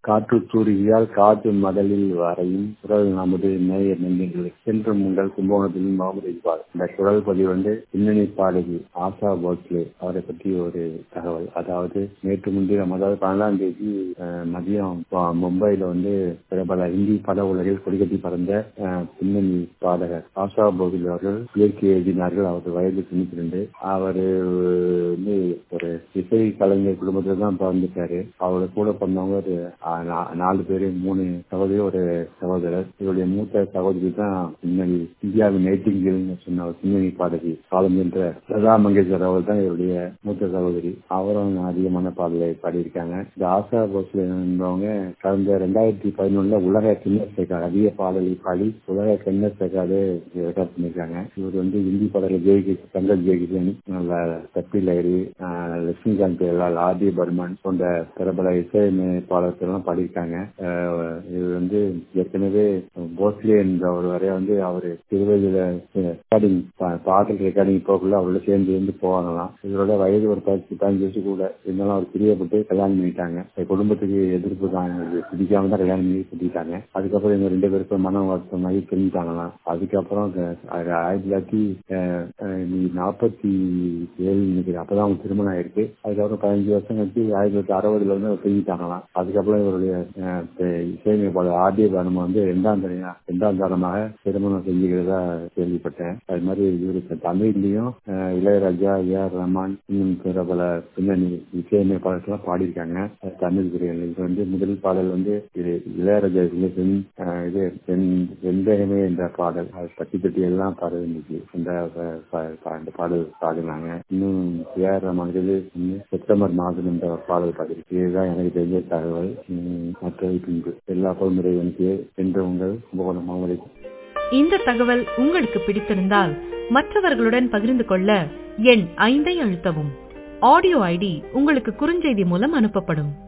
காற்று தூரியால் காற்று மடலில் வரையும் குரல் நமது நேயர் நெஞ்சங்கள் சென்று உங்கள் கும்பகோணத்தில் முகமது இக்பால் இந்த குரல் பதிவு வந்து பின்னணி பாடகி ஆஷா போஸ்லே அவரை பற்றி ஒரு தகவல் அதாவது நேற்று முன்தினம் அதாவது பன்னெண்டாம் தேதி அஹ், மதியம் ப- மும்பையில வந்து பிரபல இந்தி பட உலகில் கொடிகட்டி பறந்த அஹ், பின்னணி பாடகர் ஆஷா போகில் அவர்கள் இயற்கை எழுதினார்கள் அவர் வயது தொண்ணூத்தி ரெண்டு அவர் வந்து ஒரு இசை கலைஞர் குடும்பத்துல தான் பிறந்துட்டாரு அவரோட கூட பிறந்தவங்க ஒரு அஹ், நா- நாலு பேரு மூணு சகோதரி ஒரு சகோதரர் இவருடைய மூத்த சகோதரி தான் பின்னணி இந்தியாவின் நைட்டிங்கில் சொன்ன ஒரு பின்னணி பாடகி காலம் என்ற லதா மங்கேஷ்கர் அவர்கள் தான் இவருடைய மூத்த சகோதரி அவரும் அதிகமான பாடலை பாடியிருக்காங்க இந்த ஆசா போஸ்ல என்பவங்க கடந்த ரெண்டாயிரத்தி பதினொன்னுல உலக கிண்ணஸ் ரெக்கார்டு அதிக பாடலை பாடி உலக கிண்ணஸ் ரெக்கார்டு ரெக்கார்ட் பண்ணியிருக்காங்க இவர் வந்து இந்தி பாடல ஜெயகி சங்கர் ஜெயகிஷன் சக்தி லைரி லட்சுமிகாந்த் எல்லால் ஆதி பர்மன் போன்ற பிரபல இசையமைப்பாளர்கள்லாம் பாடியிருக்காங்க அஹ் இவர் வந்து ஏற்கனவே போஸ்லே என்ற ஒரு வரைய வந்து அவர் திருவள்ளுவ ரெக்கார்டிங் பாடல் ரெக்கார்டிங் போக்குள்ள அவரோட சேர்ந்து சேர்ந்து போவாங்களாம் இவரோட வயது ஒரு பத்து பதினஞ்சு வயசு கூட இருந்தாலும் அவர் பிரியப்பட்டு கல்யாணம் பண்ணிட்டாங்க இந்த குடும்பத்துக்கு எதிர்ப்பு தான் இவருக்கு பிடிக்காம தான் கல்யாணம் பண்ணி கட்டிட்டாங்க அதுக்கப்புறம் இவங்க ரெண்டு பேருக்கும் மன வருத்தமாகி பிரிஞ்சுட்டாங்களாம் அதுக்கப்புறம் க- அது ஆயிரத்தி தொள்ளாயிரத்தி அஹ், அஹ், நாற்பத்தி ஏழு நினைக்கிறேன் அப்பதான் அவங்க திருமணம் ஆயிருக்கு அதுக்கப்புறம் பதினஞ்சு வருஷம் கழிச்சு ஆயிரத்தி தொள்ளாயிரத்தி அறுபதுல வந்து அவர் பிரிஞ்சுட்டாங்களாம் அதுக்கப்புறம் இவருடைய அஹ், பெ- இசையமைப்பாளர் ஆர்டிய பானுமா வந்து இரண்டாம் தனியா இரண்டாம் தரமாக திருமணம் செஞ்சுக்கிறதா கேள்விப்பட்டேன் அது மாதிரி இவருக்கு தமிழ்லயும் அஹ், இளையராஜா ஏ ஆர் ரஹ்மான் இன்னும் பிரபல பின்னணி இசையமைப்பாளர்கள்லாம் பாடியிருக்காங்க அது தமிழ் துறையில் இது வந்து முதல் பாடல் வந்து இது இளையராஜா இதுல பெண் அஹ், இது பெண் வெந்தயமே என்ற பாடல் அது பட்டி பட்டி எல்லாம் பாடல் இருந்துச்சு அந்த ப- ப- ப- அந்த பாடல் பாடினாங்க இன்னும் ஏ ஆர் ரஹ்மான் இது இன்னும் செப்டம்பர் மாதம் என்ற ஒரு பாடல் பாடியிருக்கு இதுதான் எனக்கு தெரிஞ்ச தகவல் உம், மற்றது பின்பு எல்லா பொதுமுறைவனுக்கு என்று உங்கள் கும்பகோணம் மாவட்டம் இந்த தகவல் உங்களுக்கு பிடித்திருந்தால் மற்றவர்களுடன் பகிர்ந்து கொள்ள எண் ஐந்தை அழுத்தவும் ஆடியோ ஐடி உங்களுக்கு குறுஞ்செய்தி மூலம் அனுப்பப்படும்